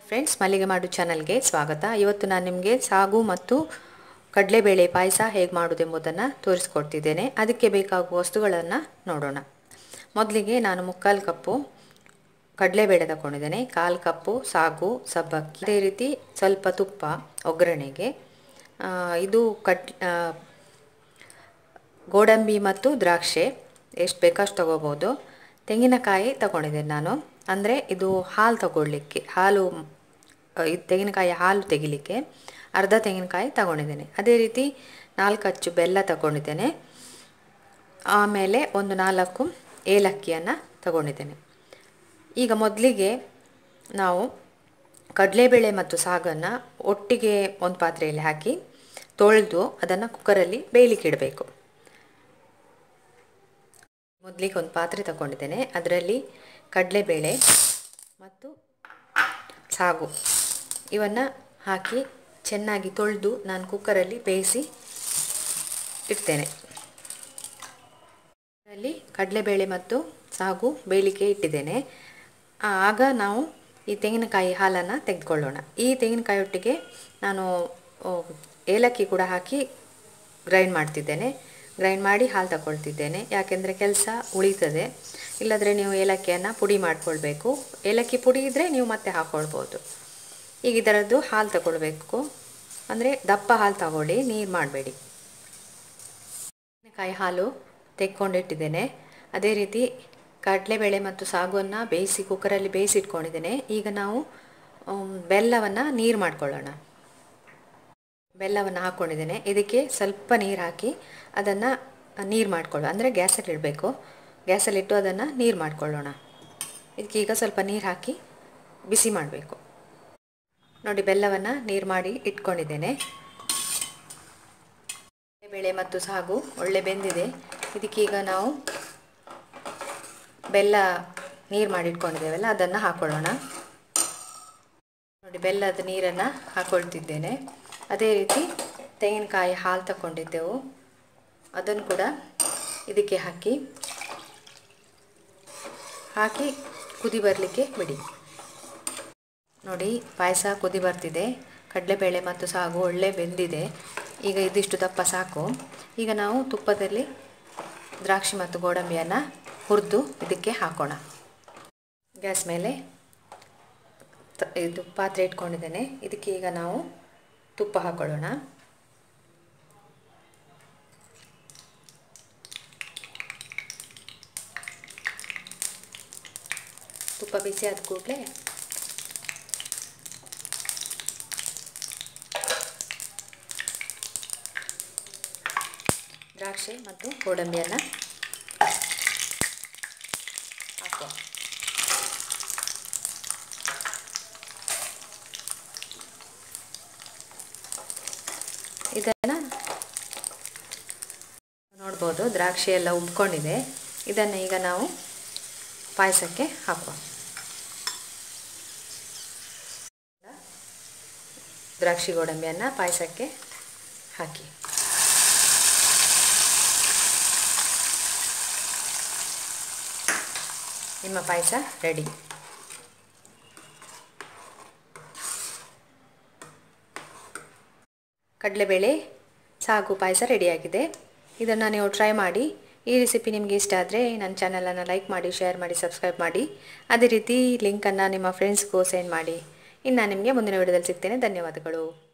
friends ಮಲ್ಲಿಗೆ ಮಾಡು ಚಾನಲ್ಗೆ ಸ್ವಾಗತ ಇವತ್ತು ನಾನು ನಿಮಗೆ ಸಾಗು ಮತ್ತು ಕಡಲೆಬೇಳೆ ಪಾಯಸ ಹೇಗೆ ಮಾಡೋದೆಂಬುದನ್ನು ತೋರಿಸ್ಕೊಡ್ತಿದ್ದೇನೆ ಅದಕ್ಕೆ ಬೇಕಾಗುವ ವಸ್ತುಗಳನ್ನು ನೋಡೋಣ ಮೊದಲಿಗೆ ನಾನು ಮುಕ್ಕಾಲು ಕಪ್ಪು ಕಡಲೆಬೇಳೆ ತಗೊಂಡಿದ್ದೇನೆ ಕಾಲು ಕಪ್ಪು ಸಾಗು ಸಬ್ಬಕ್ಕಿ ಅದೇ ರೀತಿ ಸ್ವಲ್ಪ ತುಪ್ಪ ಒಗ್ಗರಣೆಗೆ ಆ, ಇದು ಕಡ್ ಆ, ಗೋಡಂಬಿ ಮತ್ತು ದ್ರಾಕ್ಷೆ ಎಷ್ಟು ಬೇಕಷ್ಟು ತಗೋಬೋದು ತೆಂಗಿನಕಾಯಿ ತಗೊಂಡಿದ್ದೇನೆ ನಾನು ಅಂದರೆ ಇದು ಹಾಲು ತಗೊಳ್ಳಿಕ್ಕೆ ಹಾಲು ಆ, ಇದು ತೆಂಗಿನಕಾಯಿ ಹಾಲು ತೆಗಿಲಿಕ್ಕೆ ಅರ್ಧ ತೆಂಗಿನಕಾಯಿ ತಗೊಂಡಿದ್ದೇನೆ ಅದೇ ರೀತಿ ನಾಲ್ಕು ಅಚ್ಚು ಬೆಲ್ಲ ತಗೊಂಡಿದ್ದೇನೆ ಆಮೇಲೆ ಒಂದು ನಾಲ್ಕು ಏಲಕ್ಕಿಯನ್ನು ತಗೊಂಡಿದ್ದೇನೆ ಈಗ ಮೊದಲಿಗೆ ನಾವು ಕಡಲೆಬೇಳೆ ಮತ್ತು ಸಾಗನ್ನು ಒಟ್ಟಿಗೆ ಒಂದು ಪಾತ್ರೆಯಲ್ಲಿ ಹಾಕಿ ತೊಳೆದು ಅದನ್ನು ಕುಕ್ಕರಲ್ಲಿ ಬೇಯಲಿಕ್ಕೆ ಇಡಬೇಕು ಮೊದಲಿಗೆ ಒಂದು ಪಾತ್ರೆ ತಗೊಂಡಿದ್ದೇನೆ ಅದರಲ್ಲಿ ಕಡಲೆಬೇಳೆ ಮತ್ತು ಸಾಗು ಇವನ್ನು ಹಾಕಿ ಚೆನ್ನಾಗಿ ತೊಳೆದು ನಾನು ಕುಕ್ಕರಲ್ಲಿ ಬೇಯಿಸಿ ಇಡ್ತೇನೆ ಅದರಲ್ಲಿ ಕಡಲೆಬೇಳೆ ಮತ್ತು ಸಾಗು ಬೇಯಲಿಕ್ಕೆ ಇಟ್ಟಿದ್ದೇನೆ ಆ, ಆಗ ನಾವು ಈ ತೆಂಗಿನಕಾಯಿ ಹಾಲನ್ನು ತೆಗೆದುಕೊಳ್ಳೋಣ ಈ ತೆಂಗಿನಕಾಯಿ ಒಟ್ಟಿಗೆ ನಾನು ಓ, ಏಲಕ್ಕಿ ಕೂಡ ಹಾಕಿ ಗ್ರೈಂಡ್ ಮಾಡ್ತಿದ್ದೇನೆ ಗ್ರೈಂಡ್ ಮಾಡಿ ಹಾಲು ತಗೊಳ್ತಿದ್ದೇನೆ ಯಾಕೆಂದರೆ ಕೆಲಸ ಉಳಿತದೆ ಇಲ್ಲದ್ರೆ ನೀವು ಏಲಕ್ಕಿಯನ್ನು ಪುಡಿ ಮಾಡ್ಕೊಳ್ಬೇಕು ಏಲಕ್ಕಿ ಪುಡಿ ಇದ್ದರೆ ನೀವು ಮತ್ತೆ ಹಾಕ್ಕೊಳ್ಬೋದು ಈಗ ಇದರದ್ದು ಹಾಲು ತಗೊಳ್ಬೇಕು ಅಂದರೆ ದಪ್ಪ ಹಾಲು ತಗೊಳ್ಳಿ ನೀರು ಮಾಡಬೇಡಿ ತೆಂಗಿನಕಾಯಿ ಹಾಲು ತೆಕ್ಕೊಂಡಿಟ್ಟಿದ್ದೇನೆ ಅದೇ ರೀತಿ ಕಡಲೆಬೇಳೆ ಮತ್ತು ಸಾಗುವನ್ನು ಬೇಯಿಸಿ ಕುಕ್ಕರಲ್ಲಿ ಬೇಯಿಸಿ ಇಟ್ಕೊಂಡಿದ್ದೇನೆ ಈಗ ನಾವು ಬೆಲ್ಲವನ್ನು ನೀರು ಮಾಡ್ಕೊಳ್ಳೋಣ ಬೆಲ್ಲವನ್ನು ಹಾಕ್ಕೊಂಡಿದ್ದೇನೆ ಇದಕ್ಕೆ ಸ್ವಲ್ಪ ನೀರು ಹಾಕಿ ಅದನ್ನು ನೀರು ಮಾಡ್ಕೊಳ್ಳೋ ಅಂದರೆ ಗ್ಯಾಸಲ್ಲಿ ಇಡಬೇಕು ಗ್ಯಾಸಲ್ಲಿಟ್ಟು ಅದನ್ನು ನೀರು ಮಾಡ್ಕೊಳ್ಳೋಣ ಇದಕ್ಕೆ ಈಗ ಸ್ವಲ್ಪ ನೀರು ಹಾಕಿ ಬಿಸಿ ಮಾಡಬೇಕು ನೋಡಿ ಬೆಲ್ಲವನ್ನು ನೀರು ಮಾಡಿ ಇಟ್ಕೊಂಡಿದ್ದೇನೆ ಬೇಳೆ ಮತ್ತು ಸಾಗು ಒಳ್ಳೆ ಬೆಂದಿದೆ ಇದಕ್ಕೀಗ ನಾವು ಬೆಲ್ಲ ನೀರು ಮಾಡಿ ಇಟ್ಕೊಂಡಿದ್ದೇವಲ್ಲ ಅದನ್ನು ಹಾಕ್ಕೊಳ್ಳೋಣ ನೋಡಿ ಬೆಲ್ಲದ ನೀರನ್ನು ಹಾಕ್ಕೊಳ್ತಿದ್ದೇನೆ ಅದೇ ರೀತಿ ತೆಂಗಿನಕಾಯಿ ಹಾಲು ತಗೊಂಡಿದ್ದೆವು ಅದನ್ನು ಕೂಡ ಇದಕ್ಕೆ ಹಾಕಿ ಹಾಕಿ ಕುದಿ ಬರಲಿಕ್ಕೆ ಬಿಡಿ ನೋಡಿ ಪಾಯಸ ಕುದಿ ಬರ್ತಿದೆ ಕಡಲೆಬೇಳೆ ಮತ್ತು ಸಾಗು ಒಳ್ಳೆ ಬೆಂದಿದೆ ಈಗ ಇದಿಷ್ಟು ದಪ್ಪ ಸಾಕು ಈಗ ನಾವು ತುಪ್ಪದಲ್ಲಿ ದ್ರಾಕ್ಷಿ ಮತ್ತು ಗೋಡಂಬಿಯನ್ನು ಹುರಿದು ಇದಕ್ಕೆ ಹಾಕೋಣ ಗ್ಯಾಸ್ ಮೇಲೆ ತ- ಇದು ಪಾತ್ರೆ ಇಟ್ಕೊಂಡಿದ್ದೇನೆ ಇದಕ್ಕೆ ಈಗ ನಾವು ತುಪ್ಪ ಹಾಕೊಳ್ಳೋಣ ತುಪ್ಪ ಬಿಸಿ ಆದ ಕೂಡಲೇ ದ್ರಾಕ್ಷಿ ಮತ್ತು ಗೋಡಂಬಿಯನ್ನು ಹಾಕುವ ಇದನ್ನು ನೋಡ್ಬೋದು ದ್ರಾಕ್ಷಿ ಎಲ್ಲ ಉಬ್ಕೊಂಡಿದೆ ಇದನ್ನು ಈಗ ನಾವು ಪಾಯಸಕ್ಕೆ ಹಾಕುವ ದ್ರಾಕ್ಷಿ ಗೋಡಂಬಿಯನ್ನು ಪಾಯಸಕ್ಕೆ ಹಾಕಿ ನಿಮ್ಮ ಪಾಯಸ ರೆಡಿ ಕಡಲೆಬೇಳೆ ಸಾಗು ಪಾಯಸ ರೆಡಿಯಾಗಿದೆ ಇದನ್ನು ನೀವು ಟ್ರೈ ಮಾಡಿ ಈ ರೆಸಿಪಿ ನಿಮಗೆ ಇಷ್ಟ ಆದರೆ ನನ್ನ ಚಾನಲನ್ನು ಲೈಕ್ ಮಾಡಿ ಶೇರ್ ಮಾಡಿ ಸಬ್ಸ್ಕ್ರೈಬ್ ಮಾಡಿ ಅದೇ ರೀತಿ ಲಿಂಕನ್ನು ನಿಮ್ಮ ಫ್ರೆಂಡ್ಸ್ಗೂ ಸೆಂಡ್ ಮಾಡಿ ಇನ್ನು ನಾನು ನಿಮಗೆ ಮುಂದಿನ ವಿಡಿಯೋದಲ್ಲಿ ಸಿಗ್ತೇನೆ ಧನ್ಯವಾದಗಳು